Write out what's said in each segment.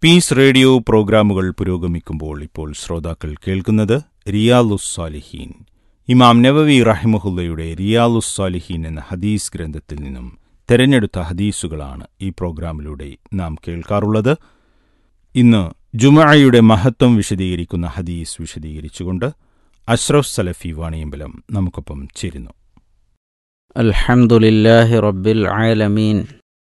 Piece radio പ്രോഗ്രാമുകൾ പുരോഗമിക്കുമ്പോൾ ഇപ്പോൾ ശ്രോതാക്കൾ കേൾക്കുന്നത് റിയാലുസ് സാലിഹീൻ ഇമാം നവവി റഹിമഹുല്ലയുടെ റിയാലുസ് സാലിഹീൻ എന്ന ഹദീസ് ഗ്രന്ഥത്തിൽ നിന്നും തെരഞ്ഞെടുത്ത ഹദീസുകളാണ് ഈ പ്രോഗ്രാമിലൂടെ നാം കേൾക്കാറുള്ളത് ഇന്ന് ജുമഅയുടെ മഹത്വം വിശദീകരിക്കുന്ന ഹദീസ് വിശദീകരിച്ചുകൊണ്ട് അഷ്റഫ് സലഫി വാണിയമ്പലം നമുക്കൊപ്പം ചേരുന്നു الحمد لله رب العالمين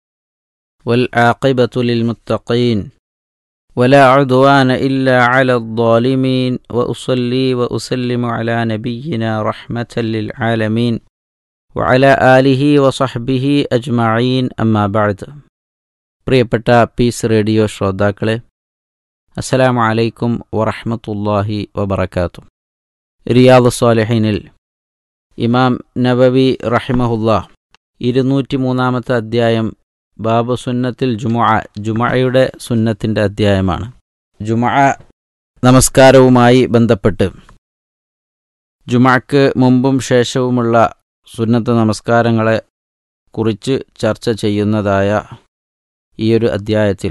والعاقبة للمتقين ولا عدوان إلا على الظالمين وأصلي وأسلم على نبينا رحمة للعالمين وعلى آله وصحبه أجمعين أما بعد പ്രിയപ്പെട്ട പീസ് റേഡിയോ ശ്രോതാക്കളെ അസ്സലാമു അലൈക്കും വറഹ്മത്തുള്ളാഹി വബറകാതുഹു റിയാദ് സ്വാലിഹീനിൽ ഇമാം നബവി റഹിമഹുല്ല ഇരുന്നൂറ്റി മൂന്നാമത്തെ അധ്യായം ബാബു സുന്നത്തിൽ ജുമുഅ ജുമഅയുടെ സുന്നത്തിൻ്റെ അധ്യായമാണ് ജുമഅ നമസ്കാരവുമായി ബന്ധപ്പെട്ട് ജുമഅക്ക് മുമ്പും ശേഷവുമുള്ള സുന്നത്ത് നമസ്കാരങ്ങളെ കുറിച്ച് ചർച്ച ചെയ്യുന്നതായ ഈയൊരു അധ്യായത്തിൽ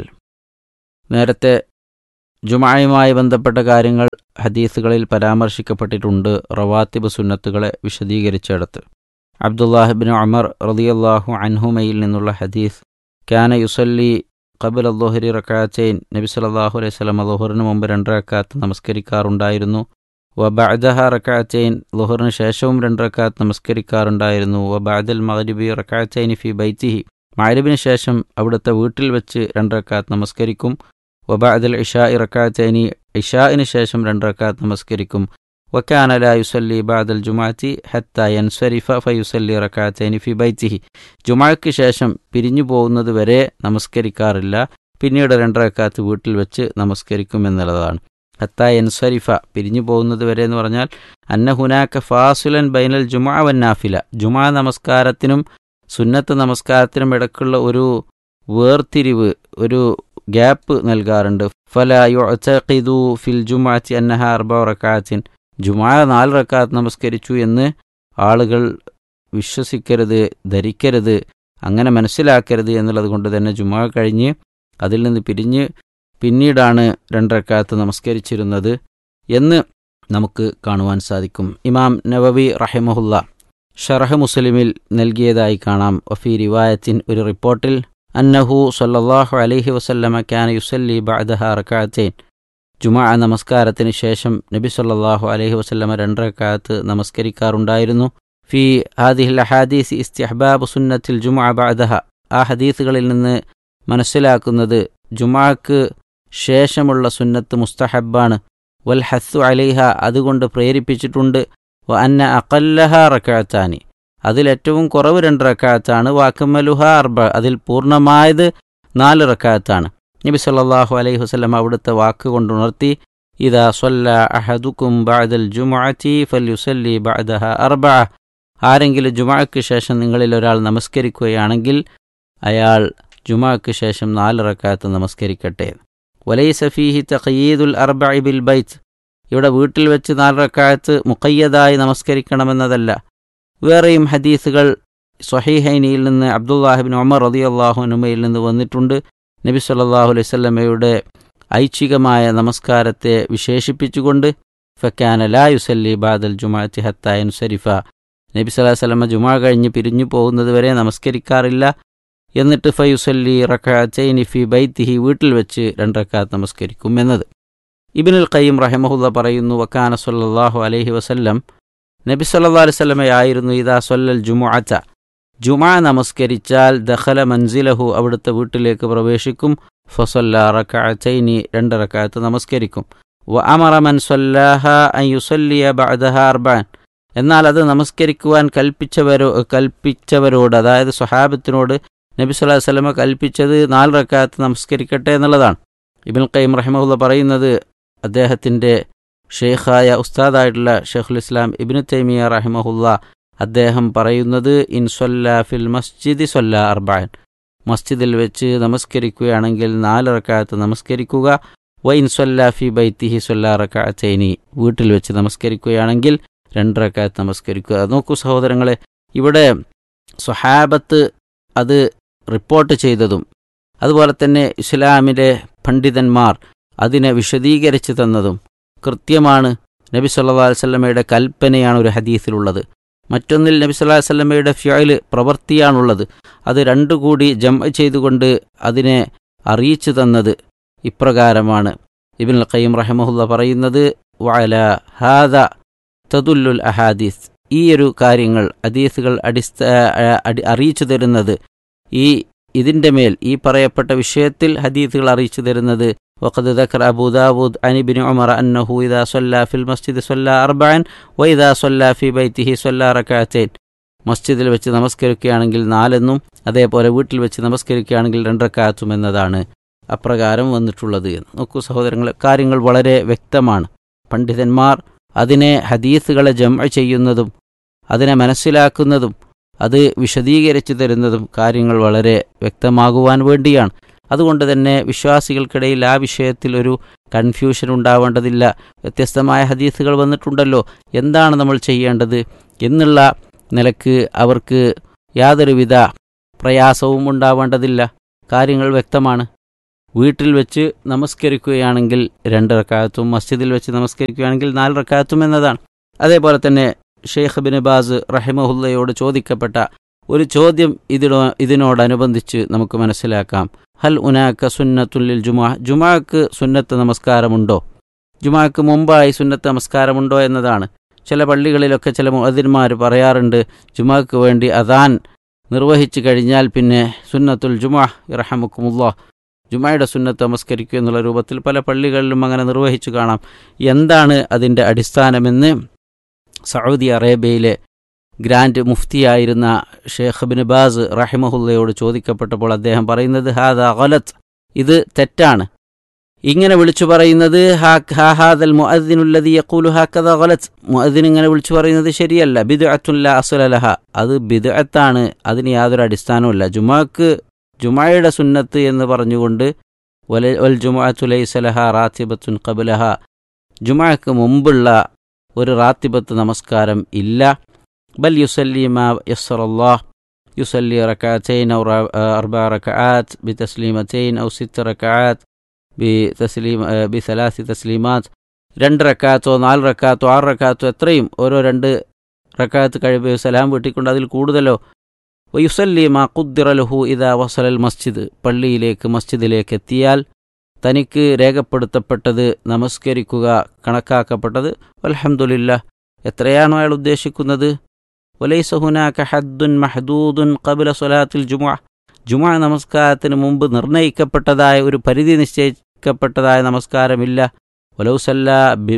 നേരത്തെ ജുമഅയുമായി ബന്ധപ്പെട്ട കാര്യങ്ങൾ ഹദീസുകളിൽ പരാമർശിക്കപ്പെട്ടിട്ടുണ്ട് റവാത്തിബ് സുന്നത്തുകളെ വിശദീകരിച്ചിടത്ത് അബ്ദുല്ലാഹിബിൻ അമർ റളിയല്ലാഹു അൻഹുമയിൽ നിന്നുള്ള ഹദീസ് ക്യാന യുസല്ലി ഖബൽ അള്ളോഹരി റക്കാച്ചൈൻ നബി സല്ലല്ലാഹു അലൈഹി സ്വലം ലുഹറിന് മുമ്പ് രണ്ട് റക്കാത്ത് നമസ്കരിക്കാറുണ്ടായിരുന്നു വ ബഅദഹ റക്കാച്ചൈൻ ലുഹറിന് ശേഷവും രണ്ട് റക്കാത്ത് നമസ്കരിക്കാറുണ്ടായിരുന്നു വ ബഅദൽ മഗ്രിബി റക്കാച്ചൈൻ ഫി ബൈത്തിഹി മഗ്രിബിന് ശേഷം അവിടുത്തെ വീട്ടിൽ വെച്ച് രണ്ട് റക്കാത്ത് നമസ്കരിക്കും വബഅദൽ ഇഷാ റക്കാത്തൈനി ഇഷാഇന് ശേഷം രണ്ട് റക്കാത്ത് നമസ്കരിക്കും വക്കാന ലാ യുസല്ലി ബഅദൽ ജുമാഅത്തി ഹത്ത യൻസരിഫ ഫയുസല്ലി റക്കാത്തൈനി ഫി ബൈത്തിഹി ജുമാഅക്ക് ശേഷം പിരിഞ്ഞു പോകുന്നത് വരെ നമസ്കരിക്കാറില്ല പിന്നീട് രണ്ട് റക്കാത്ത് വീട്ടിൽ വെച്ച് നമസ്കരിക്കും എന്നുള്ളതാണ് ഹത്ത യൻസരിഫ പിരിഞ്ഞു പോകുന്നത് വരെ എന്ന് പറഞ്ഞാൽ അന്ന ഹുനാക്ക ഫാസുലൻ ബൈനൽ ജുമാ വന്നാഫില ജുമാ നമസ്കാരത്തിനും സുന്നത്ത് നമസ്കാരത്തിനും ഇടക്കുള്ള ഒരു വേർതിരിവ് ഒരു ഗ്യാപ്പ് നൽകാറുണ്ട് ഫല യുഅതഖിദു ഫിൽ ജുമാഅത്തി അന്നഹ അർബ റക്കാത്തിൻ ജുമാ നാല് റക്കാത്ത് നമസ്കരിച്ചു എന്ന് ആളുകൾ വിശ്വസിക്കരുത് ധരിക്കരുത് അങ്ങനെ മനസ്സിലാക്കരുത് എന്നുള്ളത് കൊണ്ട് തന്നെ ജുമാ കഴിഞ്ഞ് അതിൽ നിന്ന് പിരിഞ്ഞ് പിന്നീടാണ് രണ്ടറക്കാത്ത് നമസ്കരിച്ചിരുന്നത് എന്ന് നമുക്ക് കാണുവാൻ സാധിക്കും ഇമാം നവവി റഹിമഹുല്ല ഷറഹ് മുസ്ലിമിൽ നൽകിയതായി കാണാം വഫി റിവായത്തിൻ ഒരു റിപ്പോർട്ടിൽ അന്നഹു സല്ലല്ലാഹു അലൈഹി വസല്ലമ ക്യാന യുസല്ലി ബഅദഹ റക്അത്തൈൻ ജുമാ നമസ്കാരത്തിന് ശേഷം നബി സല്ലല്ലാഹു അലൈഹി വസല്ലമ രണ്ട് റക്അത്ത് നമസ്കരിക്കാറുണ്ടായിരുന്നു ഫി ഹാദിഹിൽ അഹാദീസ് ഇസ്തിഹ്ബാബ് സുന്നത്തിൽ ജുമാ ബഅദഹ ആ ഹദീസുകളിൽ നിന്ന് മനസ്സിലാക്കുന്നത് ജുമാക്ക് ശേഷമുള്ള സുന്നത്ത് മുസ്തഹബാണ് വൽ ഹസ്സു അലൈഹ അതുകൊണ്ട് പ്രേരിപ്പിച്ചിട്ടുണ്ട് വ അന്ന അഖല്ലഹ റക്അത്താനി അതിലേറ്റവും കുറവ് രണ്ട് റക്കാത്താണ് വാക്കമ്മലുഹ അർബ അതിൽ പൂർണ്ണമായത് നാല് റക്കാത്താണ് നബി സല്ലല്ലാഹു അലൈഹി വസല്ലം അവിടുത്തെ വാക്ക് കൊണ്ടുണർത്തി ഇതാ സൊല്ല അഹദുക്കും ബഅദൽ ജുമുഅത്തി ഫൽയുസല്ലി ബഅദഹ അർബഅ ആരെങ്കിലും ജുമാക്ക് ശേഷം നിങ്ങളിൽ ഒരാൾ നമസ്കരിക്കുകയാണെങ്കിൽ അയാൾ ജുമാക്ക് ശേഷം നാല് റക്കാത്ത് നമസ്കരിക്കട്ടെ വലൈസ ഫീഹി തഖയീദുൽ അർബഇ ബിൽ ബൈത്ത് ഇവിടെ വീട്ടിൽ വെച്ച് നാല് റക്കാത്ത് മുഖയ്യതായി നമസ്കരിക്കണമെന്നതല്ല വേറെയും ഹദീസുകൾ സ്വഹീഹൈനിയിൽ നിന്ന് അബ്ദുല്ലാഹിബിൻ ഉമർ റതി അള്ളാഹുനുമയിൽ നിന്ന് വന്നിട്ടുണ്ട് നബി സല്ലാഹു അലൈഹി സ്വല്ലമയുടെ ഐച്ഛികമായ നമസ്കാരത്തെ വിശേഷിപ്പിച്ചുകൊണ്ട് ഫക്കാന ലാ യുസല്ലി ബാദൽ ജുമാഅത്തി ഹത്തായൻ സരിഫ നബി സല്ലാഹു വല്ലമ ജുമാ കഴിഞ്ഞ് പിരിഞ്ഞു പോകുന്നത് വരെ നമസ്കരിക്കാറില്ല എന്നിട്ട് ഫയുസല്ലി റക്കാത്തൈനി ഫി ബൈത്തിഹി വീട്ടിൽ വെച്ച് രണ്ടറക്കാത്ത് നമസ്കരിക്കും എന്നത് ഇബിനുൽ ഖയ്യം റഹമഹുല്ല പറയുന്നു വക്കാന സല്ലല്ലാഹു അലൈഹി വസല്ലം നബി സല്ലാ അലുസല്ലമയായിരുന്നു ഇതാ സൊല്ലൽ ജുമുഅത്ത ജുമാ നമസ്കരിച്ചാൽ ദഖല മൻസിലഹു അവിടുത്തെ വീട്ടിലേക്ക് പ്രവേശിക്കും ഫസല്ല റക്കഅത്തൈനി രണ്ട് റക്കഅത്ത് നമസ്കരിക്കും വ അമറ മൻ സല്ലാഹ അൻ യുസല്ലിയ ബഅദഹ അർബഅൻ എന്നാൽ അത് നമസ്കരിക്കുവാൻ കൽപ്പിച്ചവരോ കൽപ്പിച്ചവരോട് അതായത് സ്വഹാബത്തിനോട് നബി സല്ലല്ലാഹു അലൈഹി വസല്ലമ കൽപ്പിച്ചത് നാല് റക്കഅത്ത് നമസ്കരിക്കട്ടെ എന്നുള്ളതാണ് ഇബ്നുൽ ഖയ്യിം റഹിമഹുല്ല പറയുന്നത് അദ്ദേഹത്തിൻ്റെ ഷെയ്ഖായ ഉസ്താദായിട്ടുള്ള ഷെയ്ഖുൽ ഇസ്ലാം ഇബിനു തൈമിയ റഹിമഹുല്ല അദ്ദേഹം പറയുന്നത് ഇൻ സൊല്ല ഫിൽ മസ്ജിദി സൊല്ല അർബാൻ മസ്ജിദിൽ വെച്ച് നമസ്കരിക്കുകയാണെങ്കിൽ നാല് റക്കാത്ത് നമസ്കരിക്കുക വ ഇൻ സൊല്ല ഫി ബൈത്തിഹി സൊല്ല റക്കാത്തൈനി വീട്ടിൽ വെച്ച് നമസ്കരിക്കുകയാണെങ്കിൽ രണ്ട് റക്കാത്ത് നമസ്കരിക്കുക നോക്കൂ സഹോദരങ്ങളെ ഇവിടെ സ്വഹാബത്ത് അത് റിപ്പോർട്ട് ചെയ്തതും അതുപോലെ തന്നെ ഇസ്ലാമിലെ പണ്ഡിതന്മാർ അതിനെ വിശദീകരിച്ചു തന്നതും കൃത്യമാണ് നബി സല്ലാ വല്ലമയുടെ കൽപ്പനയാണ് ഒരു ഹദീസിലുള്ളത് മറ്റൊന്നിൽ നബി സല്ലാ വല്ലമയുടെ ഫ്യാല് പ്രവൃത്തിയാണുള്ളത് അത് രണ്ടു കൂടി ജം ചെയ്തുകൊണ്ട് അതിനെ അറിയിച്ചു തന്നത് ഇപ്രകാരമാണ് ഇബിൻ ഖയ്യം റഹമുല്ല പറയുന്നത് വഅല ഹാദ തദുല്ലുൽ അഹാദീസ് ഈ ഒരു കാര്യങ്ങൾ ഹദീസുകൾ അടിസ്ഥ അടി അറിയിച്ചു തരുന്നത് ഈ ഇതിൻ്റെ മേൽ ഈ പറയപ്പെട്ട വിഷയത്തിൽ ഹദീസുകൾ അറിയിച്ചു തരുന്നത് وقد ذكر أبو داود عن ابن عمر أنه إذا صلى في المسجد صلى أربعا وإذا صلى في بيته صلى ركعتين മസ്ജിദിൽ വെച്ച് നമസ്കരിക്കുകയാണെങ്കിൽ നാലെന്നും അതേപോലെ വീട്ടിൽ വെച്ച് നമസ്കരിക്കുകയാണെങ്കിൽ രണ്ടരക്കാത്തും എന്നതാണ് അപ്രകാരം വന്നിട്ടുള്ളത് നോക്കൂ സഹോദരങ്ങളെ കാര്യങ്ങൾ വളരെ വ്യക്തമാണ് പണ്ഡിതന്മാർ അതിനെ ഹദീസുകളെ ജമ ചെയ്യുന്നതും അതിനെ മനസ്സിലാക്കുന്നതും അത് വിശദീകരിച്ചു തരുന്നതും കാര്യങ്ങൾ വളരെ വ്യക്തമാകുവാൻ വേണ്ടിയാണ് അതുകൊണ്ട് തന്നെ വിശ്വാസികൾക്കിടയിൽ ആ വിഷയത്തിൽ ഒരു കൺഫ്യൂഷൻ ഉണ്ടാവേണ്ടതില്ല വ്യത്യസ്തമായ ഹദീസുകൾ വന്നിട്ടുണ്ടല്ലോ എന്താണ് നമ്മൾ ചെയ്യേണ്ടത് എന്നുള്ള നിലക്ക് അവർക്ക് യാതൊരുവിധ പ്രയാസവും ഉണ്ടാവേണ്ടതില്ല കാര്യങ്ങൾ വ്യക്തമാണ് വീട്ടിൽ വെച്ച് നമസ്കരിക്കുകയാണെങ്കിൽ രണ്ട് റക്കാത്തും മസ്ജിദിൽ വെച്ച് നമസ്കരിക്കുകയാണെങ്കിൽ നാല് റക്കാത്തും എന്നതാണ് അതേപോലെ തന്നെ ഷെയ്ഖ് ബിൻ ബാസ് റഹിമഹുല്ലയോട് ചോദിക്കപ്പെട്ട ഒരു ചോദ്യം ഇതിനോ ഇതിനോടനുബന്ധിച്ച് നമുക്ക് മനസ്സിലാക്കാം ഹൽ ഉനാക്ക സുന്നത്തുല്ലിൽ ജുമാ ജുമാക്ക് സുന്നത്ത് നമസ്കാരമുണ്ടോ ജുമാക്ക് മുമ്പായി സുന്നത്ത് നമസ്കാരമുണ്ടോ എന്നതാണ് ചില പള്ളികളിലൊക്കെ ചില മുഅദിന്മാർ പറയാറുണ്ട് ജുമാക്ക് വേണ്ടി അദാൻ നിർവഹിച്ചു കഴിഞ്ഞാൽ പിന്നെ സുന്നത്തുൽ ജുമാ ഇറഹമുക്കുമുല്ലാ ജുമായുടെ സുന്നത്ത് നമസ്കരിക്കുക എന്നുള്ള രൂപത്തിൽ പല പള്ളികളിലും അങ്ങനെ നിർവഹിച്ചു കാണാം എന്താണ് അതിൻ്റെ അടിസ്ഥാനമെന്ന് സൗദി അറേബ്യയിലെ ഗ്രാൻഡ് മുഫ്തിയായിരുന്ന ഷേഖ് ബിൻ ബാസ് റഹിമഹുല്ലയോട് ചോദിക്കപ്പെട്ടപ്പോൾ അദ്ദേഹം പറയുന്നത് ഹാദ ഗലത്ത് ഇത് തെറ്റാണ് ഇങ്ങനെ വിളിച്ചു പറയുന്നത് ഹാദൽ മുഅദ്ദിനുല്ലദി യഖൂലു ഹാക്കദ ഗലത്ത് മുഅദ്ദിൻ ഇങ്ങനെ വിളിച്ചു പറയുന്നത് ശരിയല്ല ബിദ്അത്തുൻ ലാ അസ്ലലഹ അത് ബിദ്അത്താണ് അതിന് യാതൊരു അടിസ്ഥാനവുമില്ല ജുമാക്ക് ജുമായുടെ സുന്നത്ത് എന്ന് പറഞ്ഞുകൊണ്ട് വല വൽ ജുമാഅത്തു ലൈസലഹ റാത്തിബത്തുൻ ഖബലഹ ജുമാക്ക് മുമ്പുള്ള ഒരു റാത്തിബത്ത് നമസ്കാരം ഇല്ല ബൽ യുസല്ലി മാ യസ്സറല്ലാഹ് يصلي ركعتين أو أربع ركعات بتسليمتين أو ست ركعات بتسليم بثلاث تسليمات രണ്ട് റക്കാത്തോ നാല് റക്കാത്തോ ആറ് റക്കാത്തോ എത്രയും ഓരോ രണ്ട് റക്കാത്ത് കഴിയുമ്പോൾ സലാം വീട്ടിക്കൊണ്ട് അതിൽ കൂടുതലോ വയുസല്ലി മാ കുദ്ദിറലുഹു ഇതാ വസലൽ മസ്ജിദ് പള്ളിയിലേക്ക് മസ്ജിദിലേക്ക് എത്തിയാൽ തനിക്ക് രേഖപ്പെടുത്തപ്പെട്ടത് നമസ്കരിക്കുക കണക്കാക്കപ്പെട്ടത് അലഹമുല്ല എത്രയാണോ അയാൾ ഉദ്ദേശിക്കുന്നത് വലൈസ ഹുനാക ഹദ്ദുൻ മഹദൂദുൻ കബുല സൊലാത്തിൽ ജുമാ ജുമാ നമസ്കാരത്തിന് മുമ്പ് നിർണയിക്കപ്പെട്ടതായ ഒരു പരിധി നിശ്ചയിക്കപ്പെട്ടതായ നമസ്കാരമില്ല വലൗസല്ല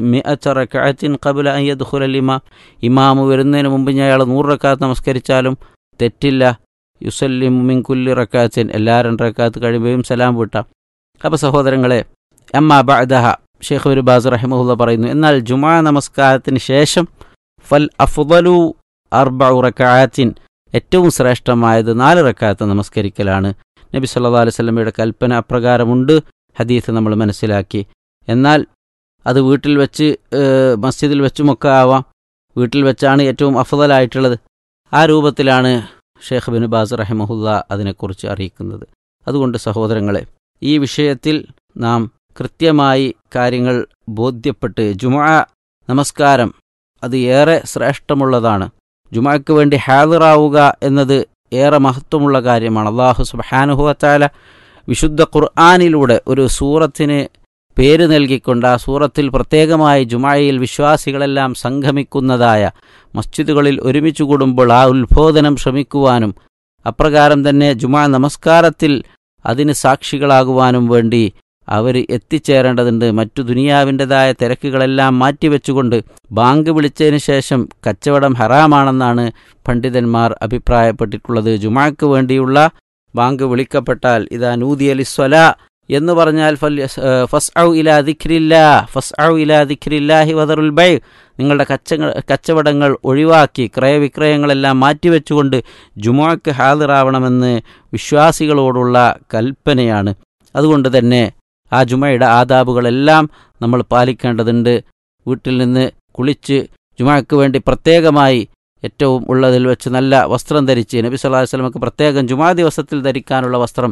റക്കാത്തിൻ കബുല അയ്യദ്ഖുൽ ഇമാം ഇമാമ് വരുന്നതിന് മുമ്പ് ഞാൻ അയാൾ നൂറ് റക്കാത്ത് നമസ്കരിച്ചാലും തെറ്റില്ല യുസല്ലിം മിൻകുല്ലി റക്കാത്തിൻ എല്ലാ രണ്ട് റക്കാത്ത് കഴിയുമ്പോഴും സലാം വിട്ടാം അപ്പോൾ സഹോദരങ്ങളെ അമ്മ ബഅദഹ ഷെയ്ഖ് ഒരു ബാസ് റഹിമുല്ല പറയുന്നു എന്നാൽ ജുമാ നമസ്കാരത്തിന് ശേഷം ഫൽ അഫ്ദലു അർബ റക്കാത്തിൻ ഏറ്റവും ശ്രേഷ്ഠമായത് നാല് റക്കാത്ത് നമസ്കരിക്കലാണ് നബി സല്ലാ അലൈഹി സ്വലമയുടെ കൽപ്പന അപ്രകാരമുണ്ട് ഹദീസ് നമ്മൾ മനസ്സിലാക്കി എന്നാൽ അത് വീട്ടിൽ വെച്ച് മസ്ജിദിൽ വെച്ചുമൊക്കെ ആവാം വീട്ടിൽ വെച്ചാണ് ഏറ്റവും അഫദലായിട്ടുള്ളത് ആ രൂപത്തിലാണ് ഷെയ്ഖ് ബിൻ ബാസ് റഹിമഹുല്ല അതിനെക്കുറിച്ച് അറിയിക്കുന്നത് അതുകൊണ്ട് സഹോദരങ്ങളെ ഈ വിഷയത്തിൽ നാം കൃത്യമായി കാര്യങ്ങൾ ബോധ്യപ്പെട്ട് ജുമാ നമസ്കാരം അത് ഏറെ ശ്രേഷ്ഠമുള്ളതാണ് ജുമാക്ക് വേണ്ടി ഹാദിറാവുക എന്നത് ഏറെ മഹത്വമുള്ള കാര്യമാണ് അള്ളാഹു സുബാനുഹുവത്താല വിശുദ്ധ ഖുർആാനിലൂടെ ഒരു സൂറത്തിന് പേര് നൽകിക്കൊണ്ട് ആ സൂറത്തിൽ പ്രത്യേകമായി ജുമായിൽ വിശ്വാസികളെല്ലാം സംഗമിക്കുന്നതായ മസ്ജിദുകളിൽ ഒരുമിച്ച് കൂടുമ്പോൾ ആ ഉത്ബോധനം ശ്രമിക്കുവാനും അപ്രകാരം തന്നെ ജുമാ നമസ്കാരത്തിൽ അതിന് സാക്ഷികളാകുവാനും വേണ്ടി അവർ എത്തിച്ചേരേണ്ടതുണ്ട് മറ്റു ദുനിയാവിൻ്റെതായ തിരക്കുകളെല്ലാം മാറ്റിവെച്ചുകൊണ്ട് ബാങ്ക് വിളിച്ചതിന് ശേഷം കച്ചവടം ഹറാമാണെന്നാണ് പണ്ഡിതന്മാർ അഭിപ്രായപ്പെട്ടിട്ടുള്ളത് ജുമാക്ക് വേണ്ടിയുള്ള ബാങ്ക് വിളിക്കപ്പെട്ടാൽ ഇതാ നൂതി അലിസ്വല എന്ന് പറഞ്ഞാൽ ഫസ് ഔ ഇലാ ദിഖ്രില്ല ഫസ് ഔ ഇലാ ദിഖ്രില്ലാഹി വദറുൽ ബൈ നിങ്ങളുടെ കച്ച കച്ചവടങ്ങൾ ഒഴിവാക്കി ക്രയവിക്രയങ്ങളെല്ലാം മാറ്റിവെച്ചുകൊണ്ട് ജുമാക്ക് ഹാദിറാവണമെന്ന് വിശ്വാസികളോടുള്ള കൽപ്പനയാണ് അതുകൊണ്ട് തന്നെ ആ ജുമയുടെ ആദാബുകളെല്ലാം നമ്മൾ പാലിക്കേണ്ടതുണ്ട് വീട്ടിൽ നിന്ന് കുളിച്ച് ജുമാക്ക് വേണ്ടി പ്രത്യേകമായി ഏറ്റവും ഉള്ളതിൽ വെച്ച് നല്ല വസ്ത്രം ധരിച്ച് നബി സല്ലല്ലാഹു അലൈഹി വസല്ലമക്ക് പ്രത്യേകം ജുമാ ദിവസത്തിൽ ധരിക്കാനുള്ള വസ്ത്രം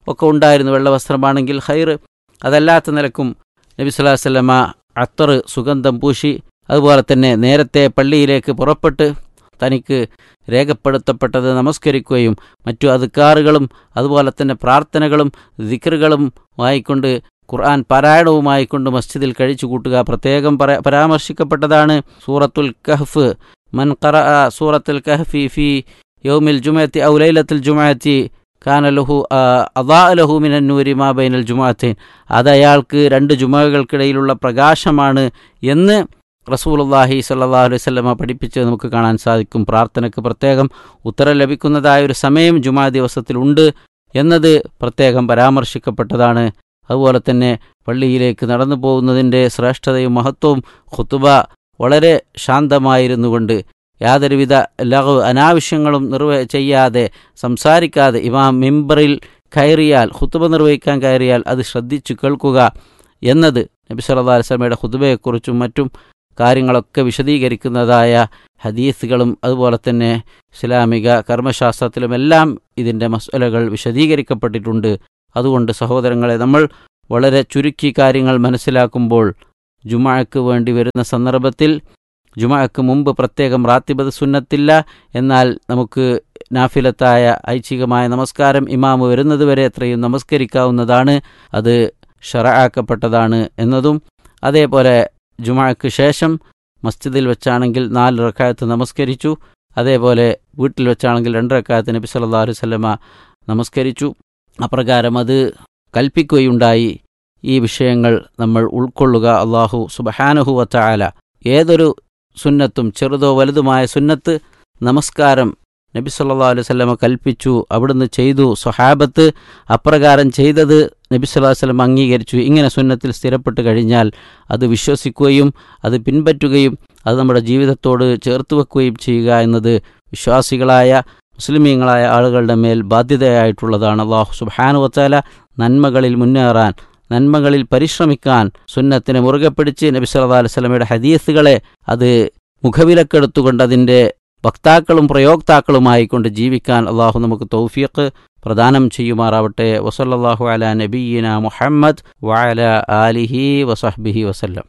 ഒക്കെ ഉണ്ടായിരുന്നു വെള്ള വസ്ത്രമാണെങ്കിൽ ഹൈർ അതല്ലാത്ത നിലക്കും നബി സ്വല്ലല്ലാഹു അലൈഹി വസല്ലമ അത്തർ സുഗന്ധം പൂശി അതുപോലെ തന്നെ നേരത്തെ പള്ളിയിലേക്ക് പുറപ്പെട്ട് തനിക്ക് രേഖപ്പെടുത്തപ്പെട്ടത് നമസ്കരിക്കുകയും മറ്റു അതുക്കാറുകളും അതുപോലെ തന്നെ പ്രാർത്ഥനകളും ദിക്റുകളും വായിക്കൊണ്ട് ഖുർആൻ പാരായണവുമായിക്കൊണ്ട് മസ്ജിദിൽ കഴിച്ചു കൂട്ടുക പ്രത്യേകം പറ പരാമർശിക്കപ്പെട്ടതാണ് സൂറത്തുൽ കഹ്ഫ് മൻ ഖറ സൂറത്തുൽ കഹ്ഫി ഫി യൗമിൽ ജുമഅത്തി ഔ ലൈലത്തുൽ ജുമഅത്തി കാന ലഹു അദാ ലഹു മിനൻ നൂരി മാ ബൈനൽ ജുമഅത്തൈൻ അത് അയാൾക്ക് രണ്ട് ജുമകൾക്കിടയിലുള്ള പ്രകാശമാണ് എന്ന് റസൂലുള്ളാഹി സ്വല്ലല്ലാഹു അലൈഹി വസല്ലമ പഠിപ്പിച്ച് നമുക്ക് കാണാൻ സാധിക്കും പ്രാർത്ഥനയ്ക്ക് പ്രത്യേകം ഉത്തരം ലഭിക്കുന്നതായ ഒരു സമയം ജുമാ ദിവസത്തിലുണ്ട് എന്നത് പ്രത്യേകം പരാമർശിക്കപ്പെട്ടതാണ് അതുപോലെ തന്നെ പള്ളിയിലേക്ക് നടന്നു പോകുന്നതിൻ്റെ ശ്രേഷ്ഠതയും മഹത്വവും ഖുത്തുബ വളരെ ശാന്തമായിരുന്നുകൊണ്ട് യാതൊരുവിധ ലഘു അനാവശ്യങ്ങളും നിർവ ചെയ്യാതെ സംസാരിക്കാതെ ഇമാം മിമ്പറിൽ കയറിയാൽ ഖുത്തുബ നിർവഹിക്കാൻ കയറിയാൽ അത് ശ്രദ്ധിച്ചു കേൾക്കുക എന്നത് നബി സല്ലല്ലാഹു അലൈഹി വസല്ലമയുടെ ഖുതുബയെക്കുറിച്ചും മറ്റും കാര്യങ്ങളൊക്കെ വിശദീകരിക്കുന്നതായ ഹദീസുകളും അതുപോലെ തന്നെ ഇസ്ലാമിക കർമ്മശാസ്ത്രത്തിലുമെല്ലാം ഇതിൻ്റെ മസലകൾ വിശദീകരിക്കപ്പെട്ടിട്ടുണ്ട് അതുകൊണ്ട് സഹോദരങ്ങളെ നമ്മൾ വളരെ ചുരുക്കി കാര്യങ്ങൾ മനസ്സിലാക്കുമ്പോൾ ജുമാക്ക് വേണ്ടി വരുന്ന സന്ദർഭത്തിൽ ജുമാക്ക് മുമ്പ് പ്രത്യേകം റാത്തിബത് സുന്നത്തില്ല എന്നാൽ നമുക്ക് നാഫിലത്തായ ഐച്ഛികമായ നമസ്കാരം ഇമാമ് വരുന്നതുവരെ എത്രയും നമസ്കരിക്കാവുന്നതാണ് അത് ഷറആക്കപ്പെട്ടതാണ് എന്നതും അതേപോലെ ജുമാക്ക് ശേഷം മസ്ജിദിൽ വെച്ചാണെങ്കിൽ നാല് റക്കായത്ത് നമസ്കരിച്ചു അതേപോലെ വീട്ടിൽ വെച്ചാണെങ്കിൽ രണ്ട് റക്കായത്ത് നബി സല്ലല്ലാഹു അലൈഹി വസല്ലമ നമസ്കരിച്ചു അപ്രകാരം അത് കൽപ്പിക്കുകയുണ്ടായി ഈ വിഷയങ്ങൾ നമ്മൾ ഉൾക്കൊള്ളുക അള്ളാഹു സുബഹാനഹു വച്ചാല ഏതൊരു സുന്നത്തും ചെറുതോ വലുതുമായ സുന്നത്ത് നമസ്കാരം നബി സല്ലാ അലൈഹി സ്വലമ കൽപ്പിച്ചു അവിടുന്ന് ചെയ്തു സ്വഹാബത്ത് അപ്രകാരം ചെയ്തത് നബി സല്ലാ വല്ലം അംഗീകരിച്ചു ഇങ്ങനെ സുന്നത്തിൽ സ്ഥിരപ്പെട്ട് കഴിഞ്ഞാൽ അത് വിശ്വസിക്കുകയും അത് പിൻപറ്റുകയും അത് നമ്മുടെ ജീവിതത്തോട് ചേർത്ത് വെക്കുകയും ചെയ്യുക എന്നത് വിശ്വാസികളായ മുസ്ലിമീങ്ങളായ ആളുകളുടെ മേൽ ബാധ്യതയായിട്ടുള്ളതാണ് അള്ളാഹു സുബാനു വച്ചാല നന്മകളിൽ മുന്നേറാൻ നന്മകളിൽ പരിശ്രമിക്കാൻ സുന്നത്തിനെ മുറുകെ പിടിച്ച് നബി സല്ലാ അലൈഹി സ്വലമയുടെ ഹദീസുകളെ അത് മുഖവിലക്കെടുത്തുകൊണ്ട് അതിൻ്റെ വക്താക്കളും പ്രയോക്താക്കളുമായിക്കൊണ്ട് ജീവിക്കാൻ അള്ളാഹു നമുക്ക് തൗഫീഖ് പ്രദാനം ചെയ്യുമാറാവട്ടെ വസല്ലാഹു അല നബീന മുഹമ്മദ് വഅല ആലിഹി വസഹ്ബിഹി വസല്ലം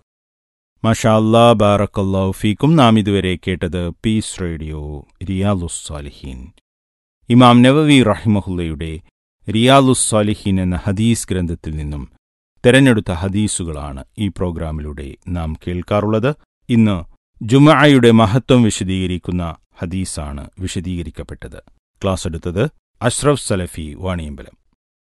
മഷാ അല്ലാ ബാറക്കല്ലാഹു ഫീക്കും നാം ഇതുവരെ കേട്ടത് പീസ് റേഡിയോ റിയാലുസ്സാലിഹീൻ ഇമാം നവവി റഹിമഹുല്ലയുടെ റിയാലുസ്സാലിഹീൻ എന്ന ഹദീസ് ഗ്രന്ഥത്തിൽ നിന്നും തെരഞ്ഞെടുത്ത ഹദീസുകളാണ് ഈ പ്രോഗ്രാമിലൂടെ നാം കേൾക്കാറുള്ളത് ഇന്ന് ജുമഅയുടെ മഹത്വം വിശദീകരിക്കുന്ന ഹദീസാണ് വിശദീകരിക്കപ്പെട്ടത് ക്ലാസ് എടുത്തത് അഷ്റഫ് സലഫി വാണിയമ്പലം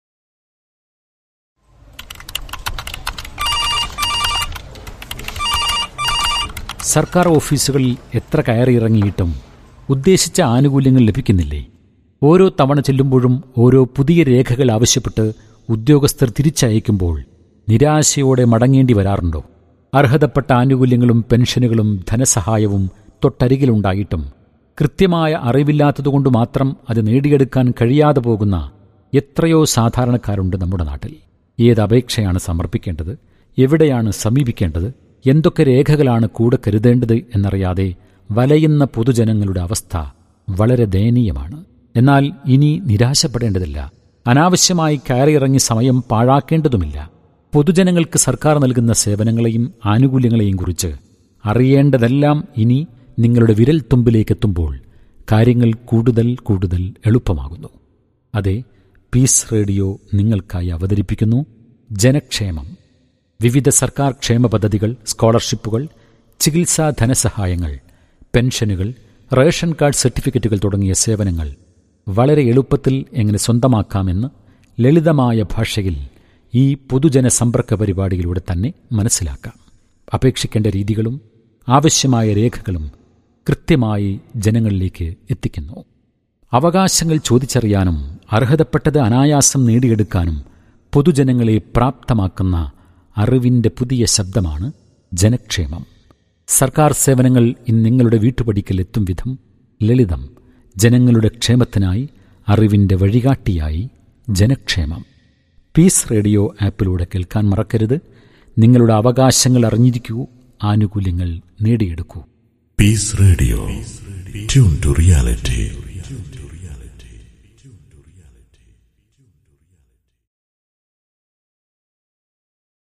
സർക്കാർ ഓഫീസുകളിൽ എത്ര കയറിയിറങ്ങിയിട്ടും ഉദ്ദേശിച്ച ആനുകൂല്യങ്ങൾ ലഭിക്കുന്നില്ലേ ഓരോ തവണ ചെല്ലുമ്പോഴും ഓരോ പുതിയ രേഖകൾ ആവശ്യപ്പെട്ട് ഉദ്യോഗസ്ഥർ തിരിച്ചയക്കുമ്പോൾ നിരാശയോടെ മടങ്ങേണ്ടി വരാറുണ്ടോ അർഹതപ്പെട്ട ആനുകൂല്യങ്ങളും പെൻഷനുകളും ധനസഹായവും തൊട്ടരികിലുണ്ടായിട്ടും കൃത്യമായ അറിവില്ലാത്തതുകൊണ്ട് മാത്രം അത് നേടിയെടുക്കാൻ കഴിയാതെ പോകുന്ന എത്രയോ സാധാരണക്കാരുണ്ട് നമ്മുടെ നാട്ടിൽ ഏത് അപേക്ഷയാണ് സമർപ്പിക്കേണ്ടത് എവിടെയാണ് സമീപിക്കേണ്ടത് എന്തൊക്കെ രേഖകളാണ് കൂടെ കരുതേണ്ടത് എന്നറിയാതെ വലയുന്ന പൊതുജനങ്ങളുടെ അവസ്ഥ വളരെ ദയനീയമാണ് എന്നാൽ ഇനി നിരാശപ്പെടേണ്ടതില്ല അനാവശ്യമായി കയറിയിറങ്ങി സമയം പാഴാക്കേണ്ടതുമില്ല പൊതുജനങ്ങൾക്ക് സർക്കാർ നൽകുന്ന സേവനങ്ങളെയും ആനുകൂല്യങ്ങളെയും കുറിച്ച് അറിയേണ്ടതെല്ലാം ഇനി നിങ്ങളുടെ വിരൽ തുമ്പിലേക്കെത്തുമ്പോൾ കാര്യങ്ങൾ കൂടുതൽ കൂടുതൽ എളുപ്പമാകുന്നു അതെ പീസ് റേഡിയോ നിങ്ങൾക്കായി അവതരിപ്പിക്കുന്നു ജനക്ഷേമം വിവിധ സർക്കാർ ക്ഷേമ പദ്ധതികൾ സ്കോളർഷിപ്പുകൾ ചികിത്സാ ധനസഹായങ്ങൾ പെൻഷനുകൾ റേഷൻ കാർഡ് സർട്ടിഫിക്കറ്റുകൾ തുടങ്ങിയ സേവനങ്ങൾ വളരെ എളുപ്പത്തിൽ എങ്ങനെ സ്വന്തമാക്കാമെന്ന് ലളിതമായ ഭാഷയിൽ ഈ പൊതുജന സമ്പർക്ക പരിപാടിയിലൂടെ തന്നെ മനസ്സിലാക്കാം അപേക്ഷിക്കേണ്ട രീതികളും ആവശ്യമായ രേഖകളും കൃത്യമായി ജനങ്ങളിലേക്ക് എത്തിക്കുന്നു അവകാശങ്ങൾ ചോദിച്ചറിയാനും അർഹതപ്പെട്ടത് അനായാസം നേടിയെടുക്കാനും പൊതുജനങ്ങളെ പ്രാപ്തമാക്കുന്ന അറിവിൻ്റെ പുതിയ ശബ്ദമാണ് ജനക്ഷേമം സർക്കാർ സേവനങ്ങൾ ഇന്ന് നിങ്ങളുടെ വീട്ടുപടിക്കൽ എത്തും വിധം ലളിതം ജനങ്ങളുടെ ക്ഷേമത്തിനായി അറിവിൻ്റെ വഴികാട്ടിയായി ജനക്ഷേമം പീസ് റേഡിയോ ആപ്പിലൂടെ കേൾക്കാൻ മറക്കരുത് നിങ്ങളുടെ അവകാശങ്ങൾ അറിഞ്ഞിരിക്കൂ ആനുകൂല്യങ്ങൾ നേടിയെടുക്കൂ peace radio tune to reality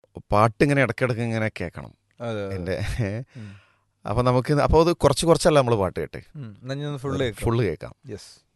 പാട്ട് ഇങ്ങനെ ഇടയ്ക്കിടയ്ക്ക് ഇങ്ങനെ കേൾക്കണം അതെ അതെ. എൻ്റെ ഉം. അപ്പോൾ നമുക്ക് അപ്പോൾ അത് കുറച്ച് കുറച്ചല്ല നമ്മൾ പാട്ട് കേട്ടെ ഉം. എന്നാ ഞാൻ ഫുള്ള് ഫുള്ള് കേൾക്കാം യെസ്